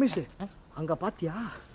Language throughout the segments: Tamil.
ரமேஷ் அங்க பாத்தியா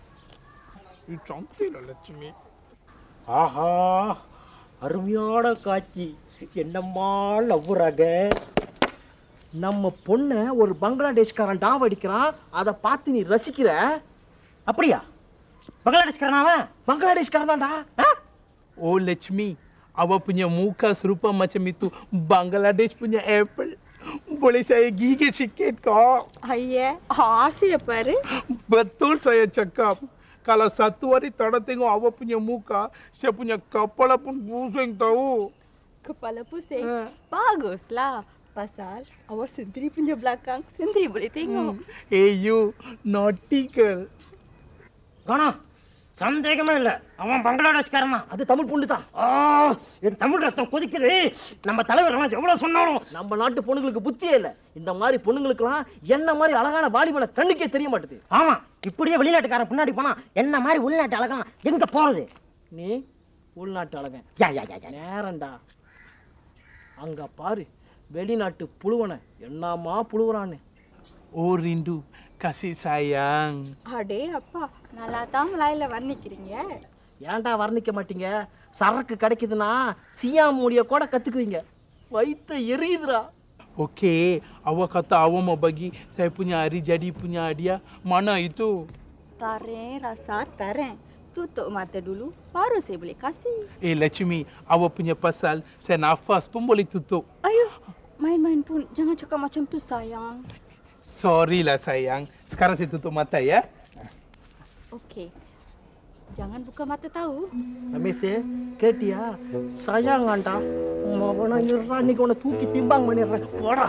லட்சுமி ஆஹா அருமையான காட்சி என்னம்மா லவ்வுறாங்க நம்ம பொண்ணை ஒரு பங்களாதேஷ்காரன் டாவ் அடிக்கிறான் அதை பார்த்து நீ ரசிக்கிற அப்படியா பங்களாதேஷ்காரனாவன் பங்களாதேஷ்காரன் தான்டா Oh Lechmi, awak punya muka serupa macam itu. Bangladesh punya apple. Boleh saya gigit sikit kok? ஐயே ஆசைய பாரு Betul saya cakap. Kalau satu hari tak ada tengok awak punya muka, saya punya kepala pun pusing tahu. Kepala pusing. Ha. Baguslah. Pasal awak sendiri punya belakang sendiri boleh tengok. Hey you, naughty girl. காணா சந்தேகமே இல்லை அவன் பங்களாதேஷ்காரன் தான் அது தமிழ் பொண்ணு தான் ஆ என் தமிழ் ரத்தம் கொதிக்குது நம்ம தலைவர் எல்லாம் எவ்வளவு சொன்னாலும் நம்ம நாட்டு பொண்ணுங்களுக்கு புத்தியே இல்லை இந்த மாதிரி பொண்ணுங்களுக்குலாம் என்ன மாதிரி அழகான வாலிபனை கண்ணுக்கே தெரிய மாட்டுது ஆமா இப்படியே வெளிநாட்டுக்காரன் பின்னாடி போனா என்ன மாதிரி உள்நாட்டு அழகான் எங்க போறது நீ உள்நாட்டு அழகன் யா யா யா யா நேரண்டா அங்க பாரு வெளிநாட்டு புழுவனை என்னமா புழுவுறான்னு Oh rindu, kasih sayang. அடே அப்பா நல்லா தான் மலாயில வர்ணிக்கிறீங்க ஏன்டா வர்ணிக்க மாட்டீங்க சரக்கு கிடைக்குதுன்னா சியா மூடிய கூட கத்துக்குவீங்க வைத்த எரியுதுடா Okey, awak kata awak mau bagi saya punya hari jadi punya hadiah. Mana itu? Tareng rasa tareng. Tutup mata dulu, baru saya boleh kasih. Eh Lachmi, awak punya pasal saya nafas pun boleh tutup. Ayuh, main-main pun jangan cakap macam tu sayang. Sorry lah sayang. Sekarang saya tutup mata ya. Okey. Jangan buka mata tahu. Ramesh கேட்டியா சயாங்காண்டா அவனை இருறா இன்னைக்கு உன்னை தூக்கி திம்பாங் பண்ணிடுறேன் போடா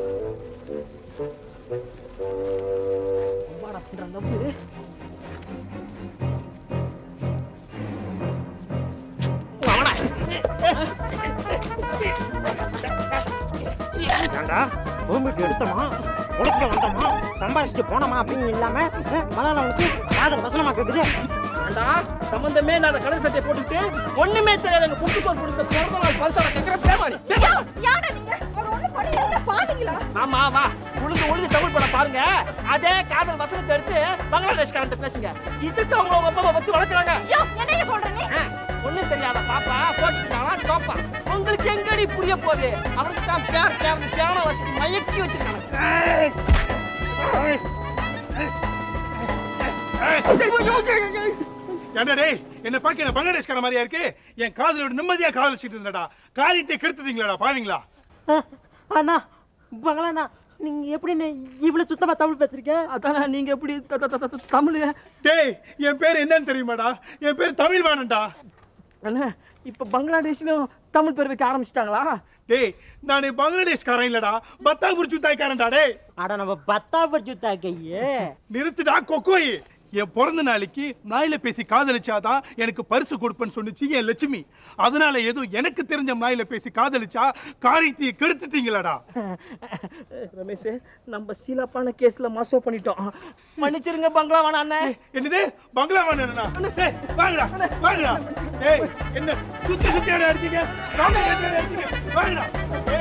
வாடா பண்ற லவ்வு ஏண்டா பூமிக்கு எடுத்தோமா உழைக்க வந்தோமா சம்பாதிச்சுட்டு போனோமா அப்படின்னு இல்லாம மலால உனக்கு காதல் வசனமா கேக்குது ஏண்டா சம்பந்தமே இல்லாத கடல் சட்டையை போட்டுட்டு ஒண்ணுமே தெரியாத எங்க புட்டு சோறு கொடுத்த பிறந்த நாள் பல்சார கேட்கிற பேமானி யாரா நீங்க அவர் ஒண்ணு பண்ணல பாத்தீங்களா ஆமா வா உழுது உழுது தமிழ் படம் பாருங்க அதே காதல் வசனத்தை எடுத்து பங்களாதேஷ்காரன்ட்ட பேசுங்க இதுக்கு அவங்க உங்க அப்பா பத்தி வளர்க்குறாங்க ஐயோ என்னங்க சொல்ற நீ ஒண்ணும் தெரியாத பாப்பா போட்டுட்டானா தோப்பா உங்களுக்கு எங்கடி புரிய போகுது அவனுக்கு தான் பேர் பேர் பியானோ வசதி மயக்கி வச்சிருக்காங்க ஏண்டா டேய் என்ன பார்க்க என்ன பங்களாதேஷ்கார மாதிரியா இருக்கு என் காதலோட நிம்மதியா காதலிச்சிட்டு இருந்தடா காரியத்தை கெடுத்துட்டீங்களாடா பாவீங்களா அண்ணா பங்களாண்ணா நீங்க எப்படின்னு இவ்வளவு சுத்தமா தமிழ் பேசுறீங்க அதானே நீங்க எப்படி த- த- த- த- தமிழ் டேய் என் பேர் என்னன்னு தெரியுமாடா என் பேர் தமிழ் வாணன்டா அண்ணா இப்ப பங்களாதேஷ்லயும் தமிழ் பேர் வைக்க ஆரம்பிச்சிட்டாங்களா டேய் நான் பங்களாதேஷ்காரன் இல்லடா பத்தாபுரி சுத்தாய்க்காரன்டா டேய் அட நம்ம பத்தாபர் சுத்தா கையே நிறுத்துடா கொக்கோய் என் பிறந்த நாளைக்கு நாயில பேசி காதலிச்சாதான் எனக்கு பரிசு கொடுப்பேன்னு சொன்னுச்சு என் லட்சுமி அதனால ஏதோ எனக்கு தெரிஞ்ச நாயில பேசி காதலிச்சா காரியத்தையை கெடுத்துட்டீங்களாடா ரமேஷ் நம்ம சீலாப்பான கேஸ்ல மாசோ பண்ணிட்டோம் மன்னிச்சிருங்க பங்களா வேணா அண்ணன் என்னது பங்களா வேணும்னா டேய் வாங்கடா வாங்கடா டேய் என்ன சுத்தி சுத்தி அடிச்சீங்க காலை கட்டி அடிச்சீங்க வாங்கடா